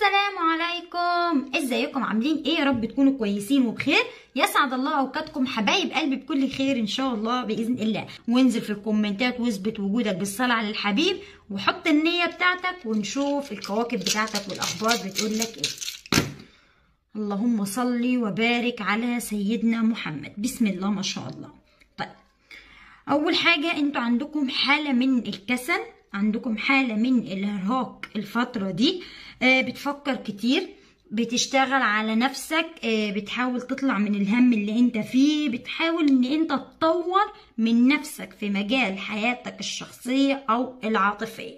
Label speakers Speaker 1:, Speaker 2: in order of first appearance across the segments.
Speaker 1: السلام عليكم ازيكم عاملين ايه يا رب تكونوا كويسين وبخير يسعد الله اوقاتكم حبايب قلبي بكل خير ان شاء الله باذن الله وانزل في الكومنتات واثبت وجودك بالصلاه على الحبيب وحط النيه بتاعتك ونشوف الكواكب بتاعتك والاخبار بتقول لك ايه اللهم صل وبارك على سيدنا محمد بسم الله ما شاء الله طيب اول حاجه انتوا عندكم حاله من الكسل عندكم حالة من الإرهاق الفترة دي آه بتفكر كتير بتشتغل على نفسك آه بتحاول تطلع من الهم اللي انت فيه بتحاول ان انت تطور من نفسك في مجال حياتك الشخصية او العاطفية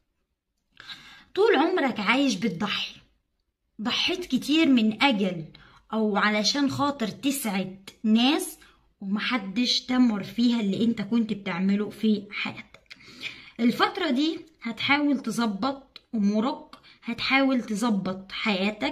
Speaker 1: طول عمرك عايش بتضحي ضحيت كتير من اجل او علشان خاطر تسعد ناس ومحدش تمر فيها اللي انت كنت بتعمله في حياتك الفترة دي هتحاول تظبط أمورك هتحاول تظبط حياتك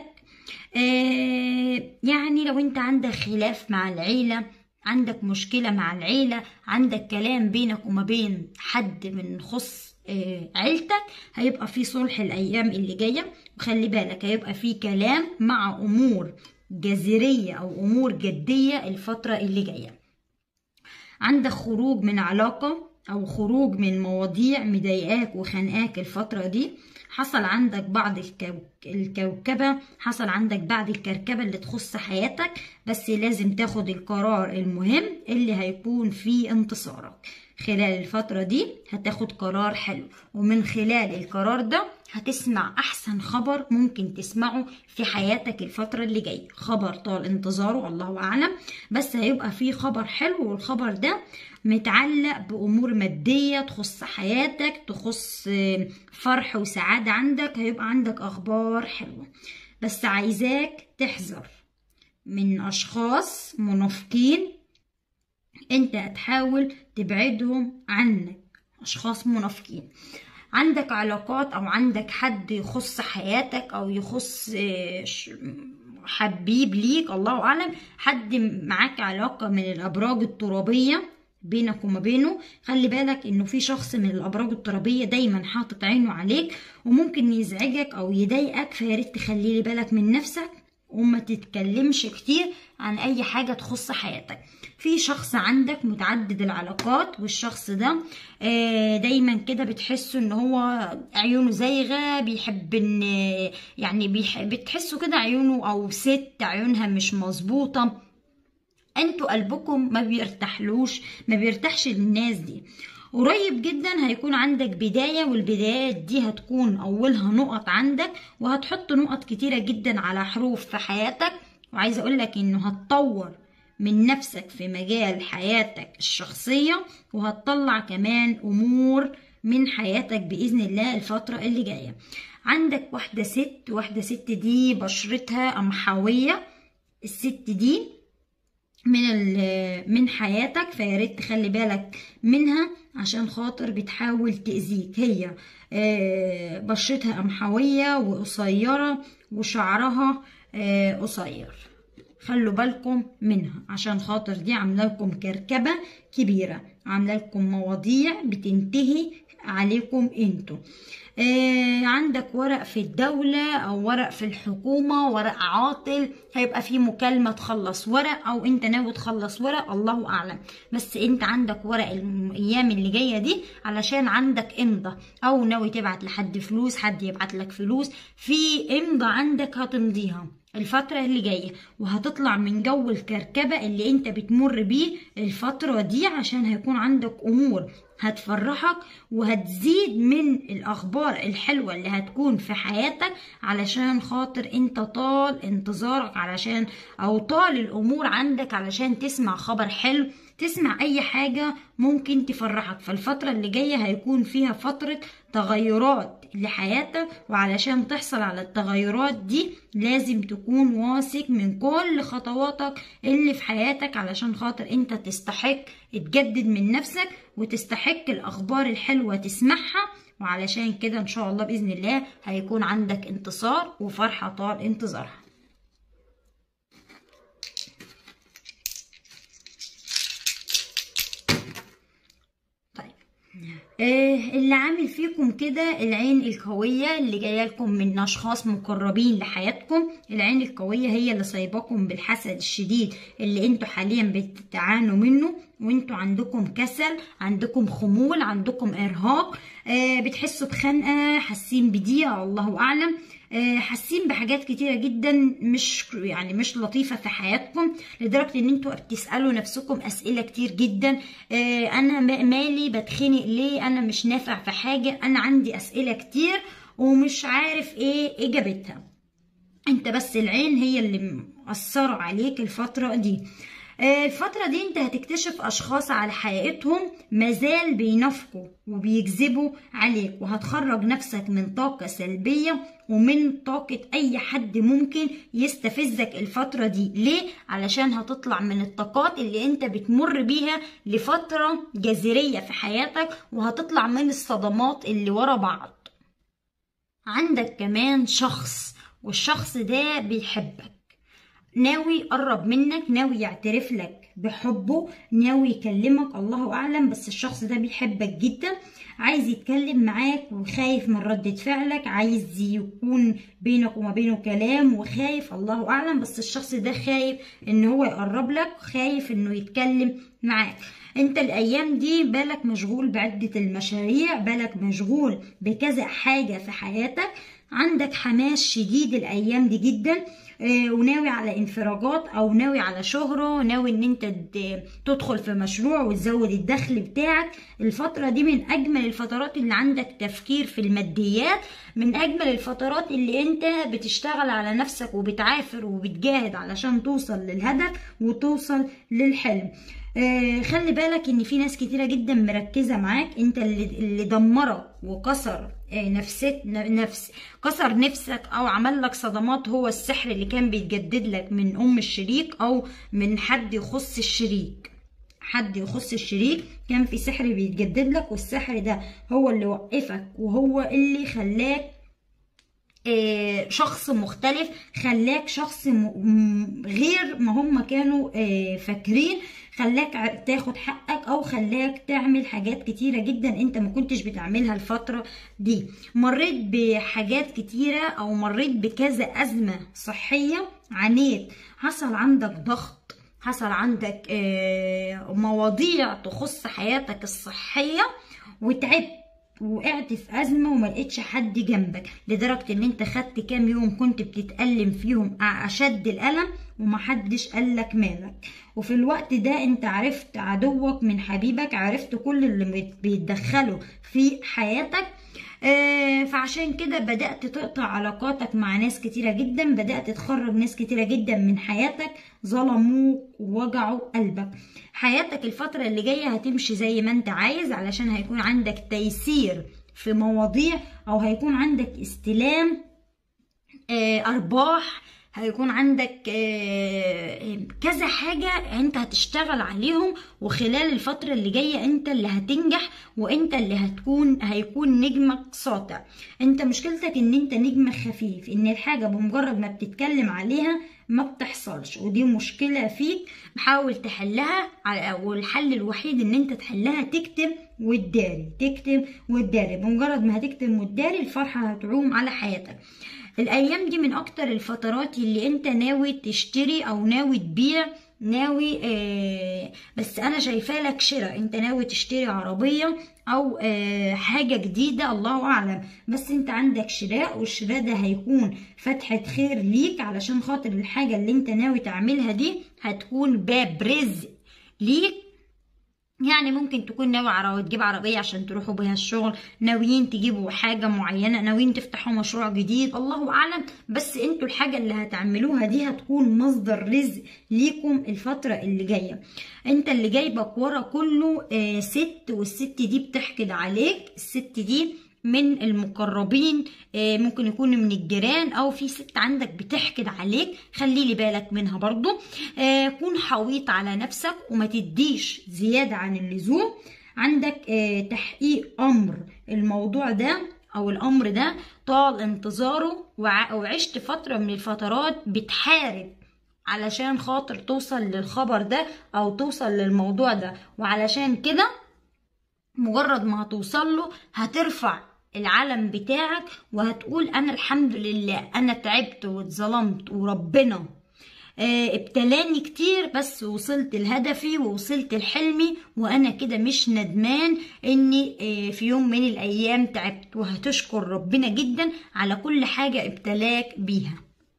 Speaker 1: آه يعني لو انت عندك خلاف مع العيلة عندك مشكلة مع العيلة عندك كلام بينك وما بين حد من خص آه عيلتك هيبقى في صلح الأيام اللي جاية وخلي بالك هيبقى في كلام مع أمور جذرية أو أمور جدية الفترة اللي جاية عندك خروج من علاقة او خروج من مواضيع مضايقاك وخانقاك الفتره دي حصل عندك بعض الكوكبه حصل عندك بعض الكركبه اللي تخص حياتك بس لازم تاخد القرار المهم اللي هيكون فيه انتصارك خلال الفترة دي هتاخد قرار حلو ومن خلال القرار ده هتسمع أحسن خبر ممكن تسمعه في حياتك الفترة اللي جاية خبر طال انتظاره الله أعلم بس هيبقى فيه خبر حلو والخبر ده متعلق بأمور مادية تخص حياتك تخص فرح وسعادة عندك هيبقى عندك أخبار حلوة بس عايزاك تحذر من أشخاص منافقين انت هتحاول تبعدهم عنك اشخاص منافقين عندك علاقات او عندك حد يخص حياتك او يخص حبيب ليك الله اعلم حد معاك علاقة من الابراج الترابية بينك وما بينه خلي بالك انه في شخص من الابراج الترابيه دايما حاطط عينه عليك وممكن يزعجك او يضايقك فياريت تخلي بالك من نفسك وما تتكلمش كتير عن اي حاجة تخص حياتك في شخص عندك متعدد العلاقات والشخص ده دايما كده بتحسه ان هو عيونه زايغة بيحب ان يعني بيحب بتحسه كده عيونه او ست عيونها مش مظبوطة انتوا قلبكم ما بيرتاحلوش ما بيرتاحش للناس دي قريب جدا هيكون عندك بداية والبدايات دي هتكون أولها نقط عندك وهتحط نقط كتيرة جدا على حروف في حياتك وعايزة أقولك إنه هتطور من نفسك في مجال حياتك الشخصية وهتطلع كمان أمور من حياتك بإذن الله الفترة اللي جاية عندك واحدة ست واحدة ست دي بشرتها قمحوية الست دي من من حياتك فياريت تخلي بالك منها عشان خاطر بتحاول تأذيك هي بشرتها قمحوية وقصيرة وشعرها قصير خلوا بالكم منها عشان خاطر دي عامله لكم كركبه كبيره عامله لكم مواضيع بتنتهي عليكم انتوا آه عندك ورق في الدولة أو ورق في الحكومة ورق عاطل هيبقى في مكالمة تخلص ورق أو أنت ناوي تخلص ورق الله أعلم بس أنت عندك ورق الأيام اللي جاية دي علشان عندك إمضة أو ناوي تبعت لحد فلوس حد يبعت لك فلوس في إمضة عندك هتمضيها الفترة اللي جاية وهتطلع من جو الكركبة اللي انت بتمر بيه الفترة دي عشان هيكون عندك امور هتفرحك وهتزيد من الاخبار الحلوة اللي هتكون في حياتك علشان خاطر انت طال انتظارك علشان او طال الامور عندك علشان تسمع خبر حلو تسمع اي حاجة ممكن تفرحك فالفترة اللي جاية هيكون فيها فترة تغيرات لحياتك وعلشان تحصل على التغيرات دي لازم تكون واثق من كل خطواتك اللي في حياتك علشان خاطر انت تستحق تجدد من نفسك وتستحق الاخبار الحلوة تسمعها وعلشان كده ان شاء الله باذن الله هيكون عندك انتصار وفرحة طال انتظارها طيب آه، اللي عامل فيكم كده العين القوية اللي جاية لكم من أشخاص مقربين لحياتكم العين القوية هي اللي صايباكم بالحسد الشديد اللي انتوا حاليا بتعانوا منه وانتوا عندكم كسل عندكم خمول عندكم إرهاق آه، بتحسوا بخنقة حاسين بضيقة الله أعلم آه، حاسين بحاجات كتيرة جدا مش يعني مش لطيفة في حياتكم لدرجة ان انتوا بتسألوا نفسكم اسئلة كتير جدا آه، انا م- مالي بتخنق ليه انا مش نافع في حاجة انا عندي اسئلة كتير ومش عارف ايه اجابتها انت بس العين هي اللي مأثرة عليك الفترة دي آه، الفترة دي انت هتكتشف اشخاص على حقيقتهم مازال بينافقوا وبيكذبوا عليك وهتخرج نفسك من طاقة سلبية ومن طاقة اي حد ممكن يستفزك الفترة دي ليه؟ علشان هتطلع من الطاقات اللي انت بتمر بيها لفترة جذرية في حياتك وهتطلع من الصدمات اللي ورا بعض عندك كمان شخص والشخص ده بيحبك ناوي يقرب منك ناوي يعترف لك بحبه ناوي يكلمك الله اعلم بس الشخص ده بيحبك جدا عايز يتكلم معاك وخايف من ردة فعلك عايز يكون بينك وما بينه كلام وخايف الله اعلم بس الشخص ده خايف ان هو يقرب لك خايف انه يتكلم معاك انت الايام دي بالك مشغول بعدة المشاريع بالك مشغول بكذا حاجة في حياتك عندك حماس شديد الايام دي جدا آه، وناوي على انفراجات او ناوي على شهرة ناوي ان انت د- تدخل في مشروع وتزود الدخل بتاعك الفترة دي من اجمل الفترات اللي عندك تفكير في الماديات من اجمل الفترات اللي انت بتشتغل على نفسك وبتعافر وبتجاهد علشان توصل للهدف وتوصل للحلم آه، خلي بالك ان في ناس كتيرة جدا مركزة معاك انت اللي, اللي دمرك وكسر آه، نفسك نفس كسر نفسك او عمل لك صدمات هو السحر اللي كان بيتجدد لك من ام الشريك او من حد يخص الشريك حد يخص الشريك كان في سحر بيتجدد لك والسحر ده هو اللي وقفك وهو اللي خلاك آه، شخص مختلف خلاك شخص م- م- غير ما هم كانوا آه، فاكرين خلاك ع- تاخد حقك او خلاك تعمل حاجات كتيرة جدا انت ما كنتش بتعملها الفترة دي مريت بحاجات كتيرة او مريت بكذا ازمة صحية عانيت حصل عندك ضغط حصل عندك آه، مواضيع تخص حياتك الصحية وتعبت وقعت في أزمة وما لقيتش حد جنبك لدرجة إن أنت خدت كام يوم كنت بتتألم فيهم أشد الألم ومحدش قالك مالك وفي الوقت ده أنت عرفت عدوك من حبيبك عرفت كل اللي بيت- بيتدخلوا في حياتك آه، فعشان كده بدأت تقطع علاقاتك مع ناس كتيرة جدا بدأت تخرج ناس كتيرة جدا من حياتك ظلموك ووجعوا قلبك حياتك الفترة اللي جاية هتمشي زي ما انت عايز علشان هيكون عندك تيسير في مواضيع او هيكون عندك استلام آه، ارباح هيكون عندك آه، كذا حاجة انت هتشتغل عليهم وخلال الفترة اللي جاية انت اللي هتنجح وانت اللي هتكون هيكون نجمك ساطع انت مشكلتك ان انت نجم خفيف ان الحاجة بمجرد ما بتتكلم عليها ما بتحصلش ودي مشكلة فيك حاول تحلها على- والحل الوحيد ان انت تحلها تكتب وتداري تكتب وتداري بمجرد ما هتكتب وتداري الفرحة هتعوم على حياتك الايام دي من اكتر الفترات اللي انت ناوي تشتري او ناوي تبيع ناوي آه بس انا شايفاه لك شراء انت ناوي تشتري عربية او آه حاجة جديدة الله اعلم بس انت عندك شراء والشراء ده هيكون فتحة خير ليك علشان خاطر الحاجة اللي انت ناوي تعملها دي هتكون باب رزق ليك يعني ممكن تكون ناوي على تجيب عربية عشان تروحوا بيها الشغل ناويين تجيبوا حاجة معينة ناويين تفتحوا مشروع جديد الله أعلم بس انتوا الحاجة اللي هتعملوها دي هتكون مصدر رزق ليكم الفترة اللي جاية انت اللي جايبك ورا كله آه ست والست دي بتحقد عليك الست دي من المقربين آه، ممكن يكون من الجيران او في ست عندك بتحقد عليك خلي لي بالك منها برضو آه، كون حويط على نفسك وما تديش زيادة عن اللزوم عندك آه، تحقيق امر الموضوع ده او الامر ده طال انتظاره وع- وعشت فترة من الفترات بتحارب علشان خاطر توصل للخبر ده او توصل للموضوع ده وعلشان كده مجرد ما هتوصل له هترفع العلم بتاعك وهتقول انا الحمد لله انا تعبت واتظلمت وربنا آه، ابتلاني كتير بس وصلت لهدفي ووصلت لحلمي وانا كده مش ندمان اني آه، في يوم من الايام تعبت وهتشكر ربنا جدا على كل حاجة ابتلاك بيها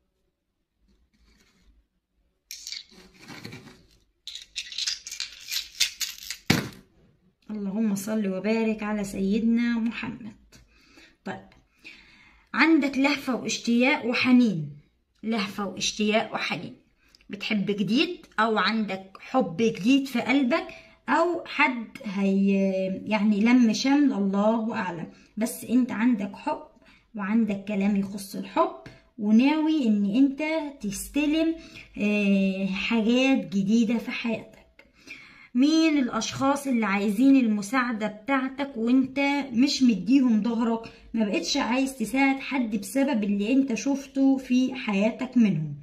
Speaker 1: اللهم صل وبارك على سيدنا محمد طيب عندك لهفة واشتياق وحنين لهفة واشتياق وحنين بتحب جديد او عندك حب جديد في قلبك او حد هي يعني لم شمل الله اعلم بس انت عندك حب وعندك كلام يخص الحب وناوي ان انت تستلم آه، حاجات جديدة في حياتك مين الاشخاص اللي عايزين المساعدة بتاعتك وانت مش مديهم ظهرك ما بقتش عايز تساعد حد بسبب اللي انت شفته في حياتك منهم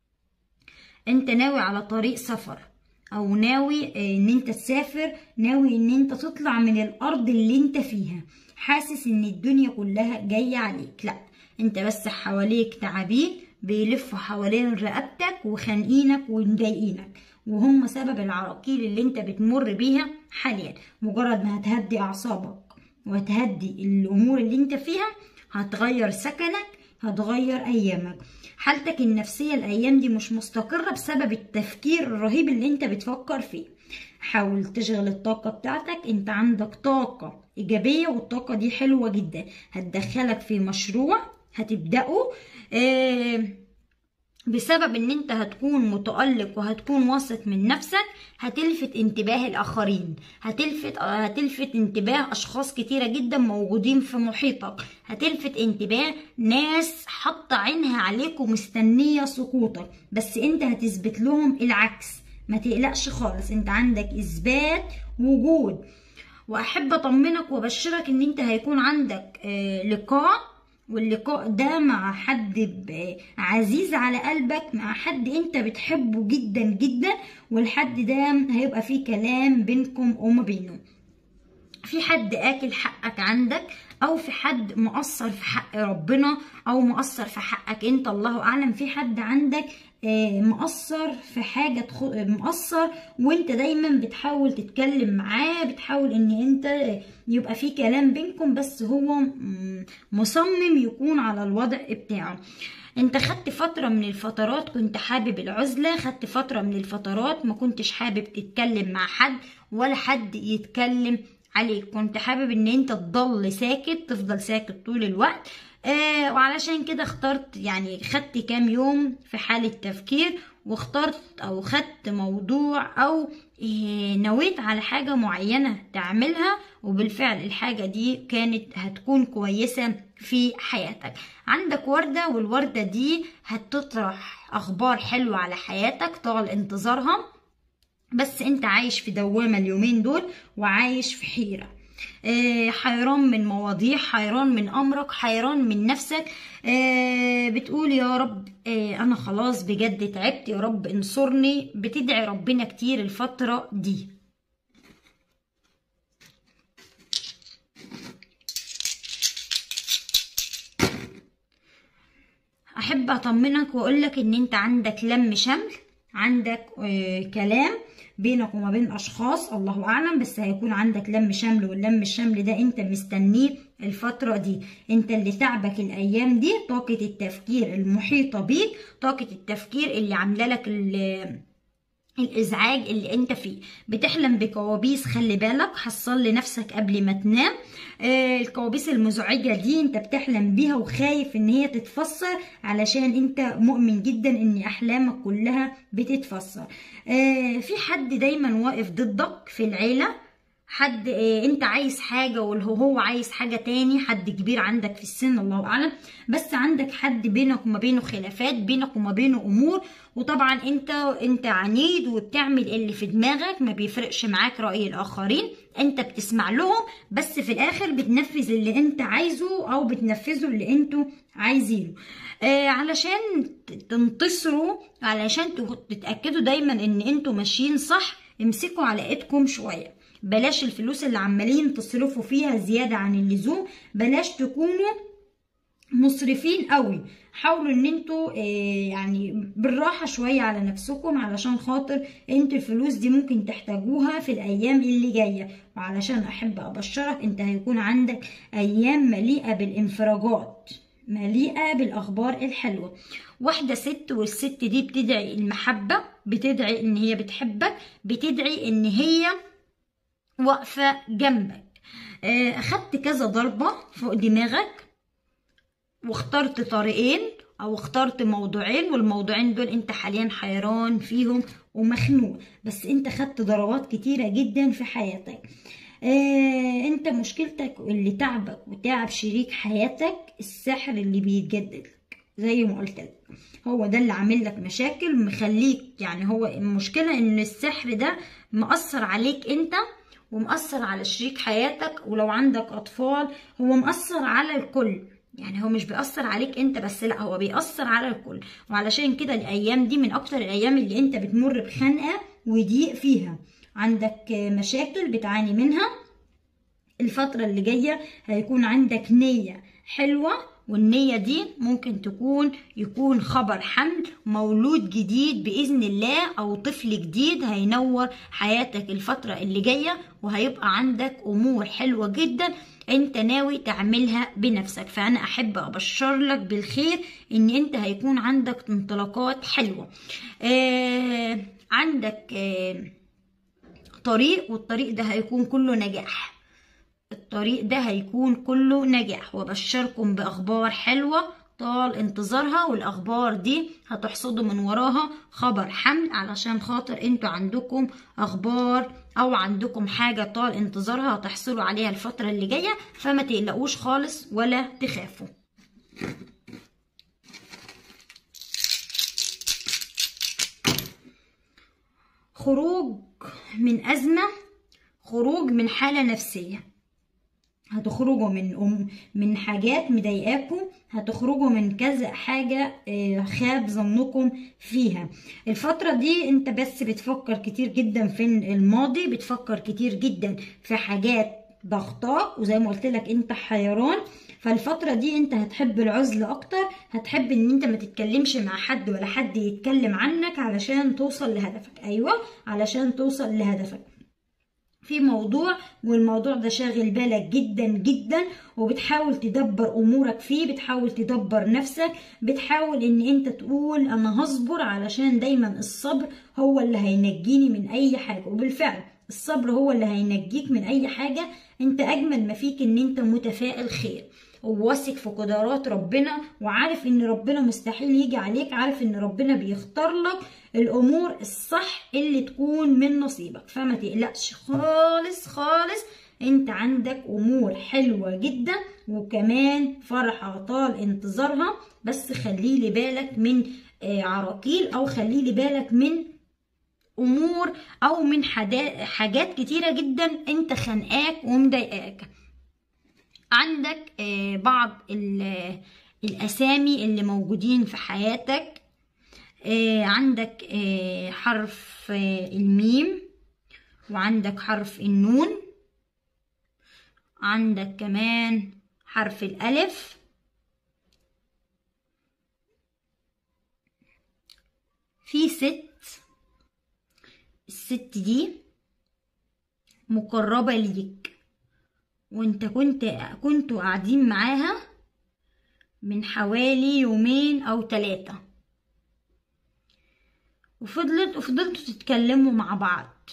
Speaker 1: انت ناوي على طريق سفر او ناوي ان انت تسافر ناوي ان انت تطلع من الارض اللي انت فيها حاسس ان الدنيا كلها جاية عليك لا انت بس حواليك تعابين بيلفوا حوالين رقبتك وخانقينك ومضايقينك وهم سبب العراقيل اللي انت بتمر بيها حاليا مجرد ما هتهدي اعصابك وتهدي الامور اللي انت فيها هتغير سكنك هتغير ايامك حالتك النفسية الايام دي مش مستقرة بسبب التفكير الرهيب اللي انت بتفكر فيه حاول تشغل الطاقة بتاعتك انت عندك طاقة ايجابية والطاقة دي حلوة جدا هتدخلك في مشروع هتبدأه آه بسبب ان انت هتكون متألق وهتكون واثق من نفسك هتلفت انتباه الاخرين هتلفت هتلفت انتباه اشخاص كتيرة جدا موجودين في محيطك هتلفت انتباه ناس حاطة عينها عليك ومستنية سقوطك بس انت هتثبت لهم العكس ما تقلقش خالص انت عندك اثبات وجود واحب اطمنك وابشرك ان انت هيكون عندك آه لقاء واللقاء ده مع حد عزيز على قلبك مع حد انت بتحبه جدا جدا والحد ده هيبقى فيه كلام بينكم وما بينه في حد اكل حقك عندك او في حد مقصر في حق ربنا او مقصر في حقك انت الله اعلم في حد عندك مقصر في حاجة مقصر وانت دايما بتحاول تتكلم معاه بتحاول ان انت يبقى في كلام بينكم بس هو مصمم يكون على الوضع بتاعه انت خدت فترة من الفترات كنت حابب العزلة خدت فترة من الفترات ما كنتش حابب تتكلم مع حد ولا حد يتكلم عليك كنت حابب ان انت تضل ساكت تفضل ساكت طول الوقت آه وعلشان كده اخترت يعني خدت كام يوم في حالة تفكير واخترت او خدت موضوع او إيه نويت على حاجة معينة تعملها وبالفعل الحاجة دي كانت هتكون كويسة في حياتك عندك وردة والوردة دي هتطرح اخبار حلوة على حياتك طال انتظارها بس انت عايش في دوامة اليومين دول وعايش في حيرة آه حيران من مواضيع حيران من امرك حيران من نفسك آه بتقول يا رب آه انا خلاص بجد تعبت يا رب انصرني بتدعي ربنا كتير الفترة دي احب اطمنك واقولك ان انت عندك لم شمل عندك كلام بينك وما بين اشخاص الله اعلم بس هيكون عندك لم شمل واللم الشمل ده انت مستنيه الفترة دي انت اللي تعبك الايام دي طاقة التفكير المحيطة بيك طاقة التفكير اللي عاملة لك الازعاج اللي انت فيه بتحلم بكوابيس خلي بالك حصل لنفسك قبل ما تنام آه الكوابيس المزعجه دي انت بتحلم بيها وخايف ان هي تتفسر علشان انت مؤمن جدا ان احلامك كلها بتتفسر آه في حد دايما واقف ضدك في العيله حد إيه انت عايز حاجه واللي هو عايز حاجه تاني حد كبير عندك في السن الله اعلم بس عندك حد بينك وما بينه خلافات بينك وما بينه امور وطبعا انت انت عنيد وبتعمل اللي في دماغك ما بيفرقش معاك راي الاخرين انت بتسمع لهم بس في الاخر بتنفذ اللي انت عايزه او بتنفذه اللي انتوا عايزينه آه علشان تنتصروا علشان تتاكدوا دايما ان انتوا ماشيين صح امسكوا على ايدكم شويه بلاش الفلوس اللي عمالين تصرفوا فيها زيادة عن اللزوم بلاش تكونوا مسرفين قوي حاولوا ان انتوا آه، يعني بالراحة شوية على نفسكم علشان خاطر انتوا الفلوس دي ممكن تحتاجوها في الايام اللي جاية وعلشان احب ابشرك انت هيكون عندك ايام مليئة بالانفراجات مليئة بالاخبار الحلوة واحدة ست والست دي بتدعي المحبة بتدعي ان هي بتحبك بتدعي ان هي واقفة جنبك آه، اخدت كذا ضربة فوق دماغك واخترت طريقين او اخترت موضوعين والموضوعين دول انت حاليا حيران فيهم ومخنوق بس انت خدت ضربات كتيرة جدا في حياتك آه انت مشكلتك اللي تعبك وتعب شريك حياتك السحر اللي بيتجدد زي ما قلت لك هو ده اللي عامل لك مشاكل مخليك يعني هو المشكلة ان السحر ده مأثر عليك انت ومأثر على شريك حياتك ولو عندك اطفال هو مأثر على الكل يعني هو مش بيأثر عليك انت بس لا هو بيأثر على الكل وعلشان كده الايام دي من اكتر الايام اللي انت بتمر بخنقة وضيق فيها عندك مشاكل بتعاني منها الفترة اللي جاية هيكون عندك نية حلوة والنية دي ممكن تكون يكون خبر حمل مولود جديد بإذن الله أو طفل جديد هينور حياتك الفترة اللي جاية وهيبقى عندك أمور حلوة جدا انت ناوي تعملها بنفسك فانا احب ابشر لك بالخير ان انت هيكون عندك انطلاقات حلوة آه عندك آه طريق والطريق ده هيكون كله نجاح الطريق ده هيكون كله نجاح وبشركم بأخبار حلوة طال انتظارها والأخبار دي هتحصدوا من وراها خبر حمل علشان خاطر انتوا عندكم أخبار أو عندكم حاجة طال انتظارها هتحصلوا عليها الفترة اللي جاية فما تقلقوش خالص ولا تخافوا خروج من أزمة خروج من حالة نفسية هتخرجوا من أم من حاجات مضايقاكم هتخرجوا من كذا حاجة آه، خاب ظنكم فيها الفترة دي انت بس بتفكر كتير جدا في الماضي بتفكر كتير جدا في حاجات ضغطاك وزي ما قلت لك انت حيران فالفترة دي انت هتحب العزلة اكتر هتحب ان انت ما تتكلمش مع حد ولا حد يتكلم عنك علشان توصل لهدفك ايوه علشان توصل لهدفك في موضوع والموضوع ده شاغل بالك جدا جدا وبتحاول تدبر امورك فيه بتحاول تدبر نفسك بتحاول ان انت تقول انا هصبر علشان دايما الصبر هو اللي هينجيني من اي حاجة وبالفعل الصبر هو اللي هينجيك من اي حاجة انت اجمل ما فيك ان انت متفائل خير وواثق في قدرات ربنا وعارف ان ربنا مستحيل يجي عليك عارف ان ربنا بيختار لك الامور الصح اللي تكون من نصيبك فما تقلقش خالص خالص انت عندك امور حلوة جدا وكمان فرحة طال انتظارها بس خليلي بالك من آه، عراقيل او خليلي بالك من امور او من حاجات كتيرة جدا انت خانقاك ومضايقاك عندك آه، بعض الاسامي اللي موجودين في حياتك آه، عندك آه، حرف الميم وعندك حرف النون عندك كمان حرف الألف في ست الست دي مقربة ليك وانت كنت كنتوا قاعدين معاها من حوالي يومين او تلاتة وفضلت وفضلتوا تتكلموا مع بعض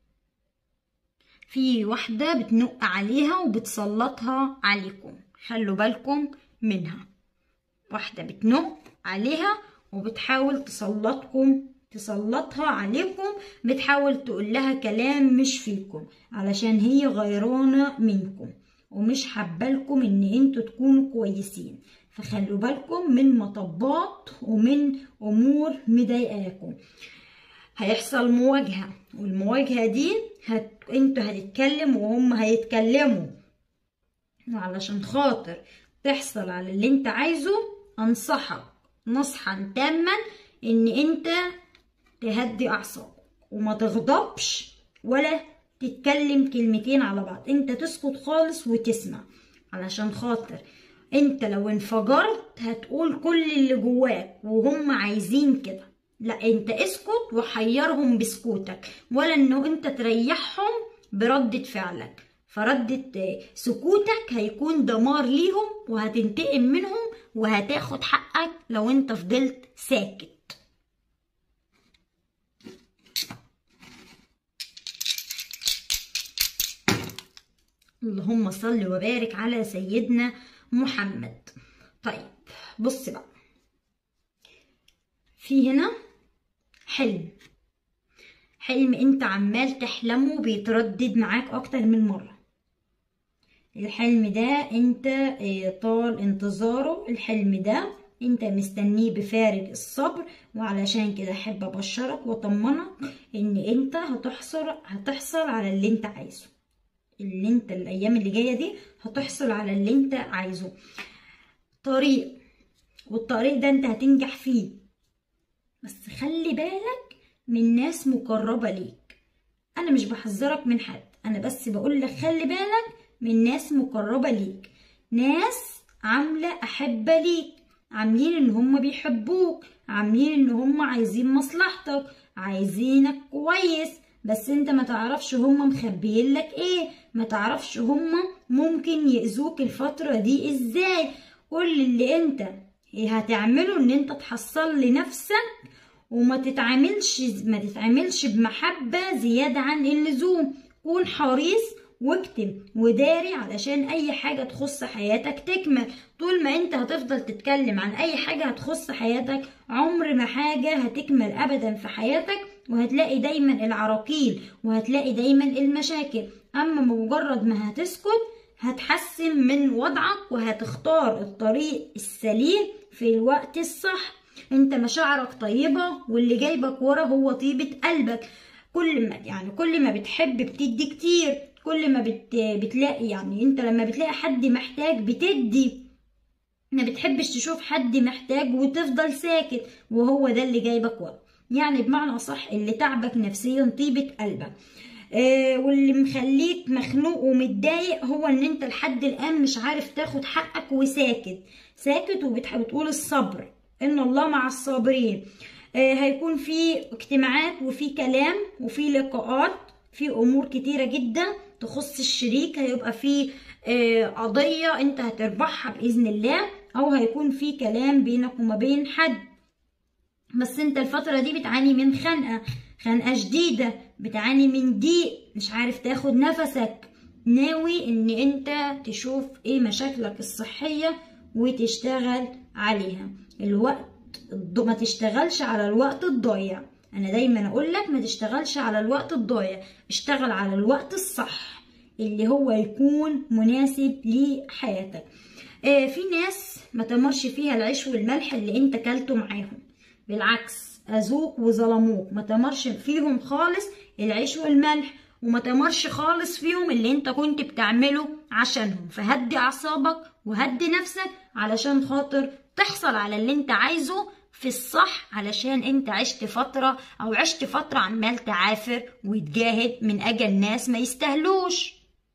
Speaker 1: في واحدة بتنق عليها وبتسلطها عليكم خلوا بالكم منها واحدة بتنق عليها وبتحاول تسلطكم تسلطها عليكم بتحاول تقول لها كلام مش فيكم علشان هي غيرانة منكم ومش حبالكم ان انتوا تكونوا كويسين فخلوا بالكم من مطبات ومن امور مضايقاكم هيحصل مواجهة والمواجهة دي هت... انتوا هتتكلم وهم هيتكلموا علشان خاطر تحصل على اللي انت عايزه انصحك نصحا تاما ان انت تهدي اعصابك وما تغضبش ولا تتكلم كلمتين على بعض انت تسكت خالص وتسمع علشان خاطر انت لو انفجرت هتقول كل اللي جواك وهم عايزين كده لا انت اسكت وحيرهم بسكوتك ولا انه انت تريحهم بردة فعلك فردة سكوتك هيكون دمار ليهم وهتنتقم منهم وهتاخد حقك لو انت فضلت ساكت اللهم صل وبارك على سيدنا محمد طيب بص بقى في هنا حلم حلم انت عمال تحلمه بيتردد معاك اكتر من مرة الحلم ده انت طال انتظاره الحلم ده انت مستنيه بفارغ الصبر وعلشان كده احب ابشرك واطمنك ان انت هتحصل هتحصل على اللي انت عايزه اللي انت الايام اللي جايه دي هتحصل على اللي انت عايزه طريق والطريق ده انت هتنجح فيه بس خلي بالك من ناس مقربه ليك انا مش بحذرك من حد انا بس بقول لك خلي بالك من ناس مقربه ليك ناس عامله احبه ليك عاملين ان هم بيحبوك عاملين ان هم عايزين مصلحتك عايزينك كويس بس انت ما تعرفش هم مخبيين لك ايه ما تعرفش هم ممكن يأذوك الفترة دي ازاي كل اللي انت هتعمله ان انت تحصل لنفسك وما تتعاملش ما تتعاملش بمحبة زيادة عن اللزوم كون حريص واكتب وداري علشان اي حاجة تخص حياتك تكمل طول ما انت هتفضل تتكلم عن اي حاجة هتخص حياتك عمر ما حاجة هتكمل ابدا في حياتك وهتلاقي دايما العراقيل وهتلاقي دايما المشاكل اما مجرد ما هتسكت هتحسن من وضعك وهتختار الطريق السليم في الوقت الصح انت مشاعرك طيبة واللي جايبك ورا هو طيبة قلبك كل ما يعني كل ما بتحب بتدي كتير كل ما بت بتلاقي يعني انت لما بتلاقي حد محتاج بتدي ما بتحبش تشوف حد محتاج وتفضل ساكت وهو ده اللي جايبك ورا يعني بمعنى صح اللي تعبك نفسيا طيبة قلبك آه واللي مخليك مخنوق ومتضايق هو ان انت لحد الان مش عارف تاخد حقك وساكت ساكت وبتقول الصبر ان الله مع الصابرين آه هيكون في اجتماعات وفي كلام وفي لقاءات في امور كتيرة جدا تخص الشريك هيبقى في آه قضية انت هتربحها باذن الله او هيكون في كلام بينك وما بين حد بس انت الفترة دي بتعاني من خنقة خنقة شديدة بتعاني من ضيق مش عارف تاخد نفسك ناوي ان انت تشوف ايه مشاكلك الصحية وتشتغل عليها الوقت ما تشتغلش على الوقت الضايع انا دايما اقول لك ما تشتغلش على الوقت الضايع اشتغل على الوقت الصح اللي هو يكون مناسب لحياتك اه في ناس ما تمرش فيها العيش والملح اللي انت كلته معاهم بالعكس اذوك وظلموك ما تمرش فيهم خالص العيش والملح وما تمرش خالص فيهم اللي انت كنت بتعمله عشانهم فهدي اعصابك وهدي نفسك علشان خاطر تحصل على اللي انت عايزه في الصح علشان انت عشت فترة او عشت فترة عمال تعافر وتجاهد من اجل ناس ما يستاهلوش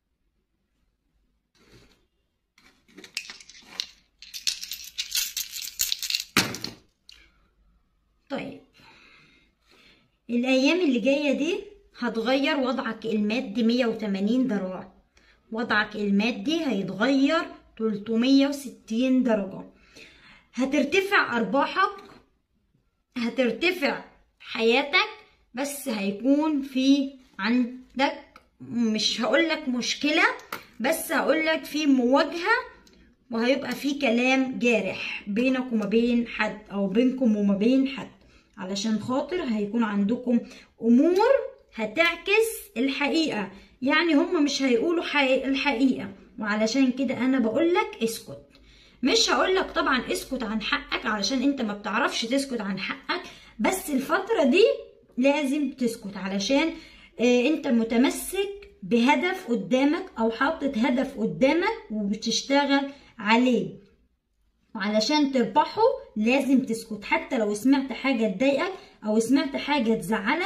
Speaker 1: طيب الايام اللي جاية دي هتغير وضعك المادي 180 درجة وضعك المادي هيتغير 360 درجة هترتفع أرباحك هترتفع حياتك بس هيكون في عندك مش هقولك مشكلة بس هقولك في مواجهة وهيبقى في كلام جارح بينك وما بين حد أو بينكم وما بين حد علشان خاطر هيكون عندكم أمور هتعكس الحقيقة يعني هم مش هيقولوا حقيقة الحقيقة وعلشان كده أنا بقولك اسكت مش هقولك طبعا اسكت عن حقك علشان انت ما بتعرفش تسكت عن حقك بس الفترة دي لازم تسكت علشان اه انت متمسك بهدف قدامك او حاطط هدف قدامك وبتشتغل عليه وعلشان تربحه لازم تسكت حتى لو سمعت حاجة تضايقك او سمعت حاجة تزعلك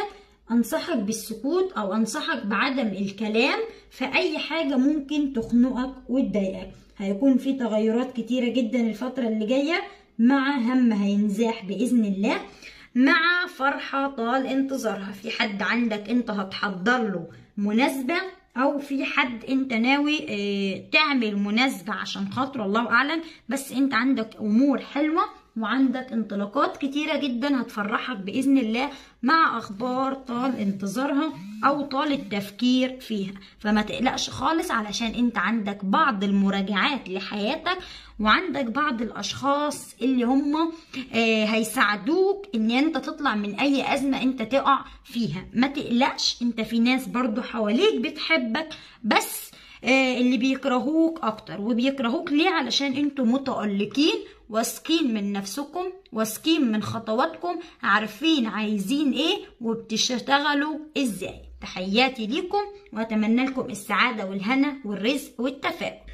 Speaker 1: انصحك بالسكوت او انصحك بعدم الكلام في اي حاجة ممكن تخنقك وتضايقك هيكون في تغيرات كتيرة جدا الفترة اللي جاية مع هم هينزاح بإذن الله مع فرحة طال انتظارها في حد عندك انت هتحضر له مناسبة او في حد انت ناوي اه تعمل مناسبة عشان خاطر الله اعلم بس انت عندك امور حلوة وعندك انطلاقات كتيرة جدا هتفرحك بإذن الله مع أخبار طال انتظارها أو طال التفكير فيها فما تقلقش خالص علشان انت عندك بعض المراجعات لحياتك وعندك بعض الأشخاص اللي هم آه هيساعدوك ان انت تطلع من أي أزمة انت تقع فيها ما تقلقش انت في ناس برضو حواليك بتحبك بس آه اللي بيكرهوك اكتر وبيكرهوك ليه علشان انتوا متألقين واثقين من نفسكم واثقين من خطواتكم عارفين عايزين ايه وبتشتغلوا ازاي تحياتي ليكم واتمنى لكم السعادة والهنا والرزق والتفاؤل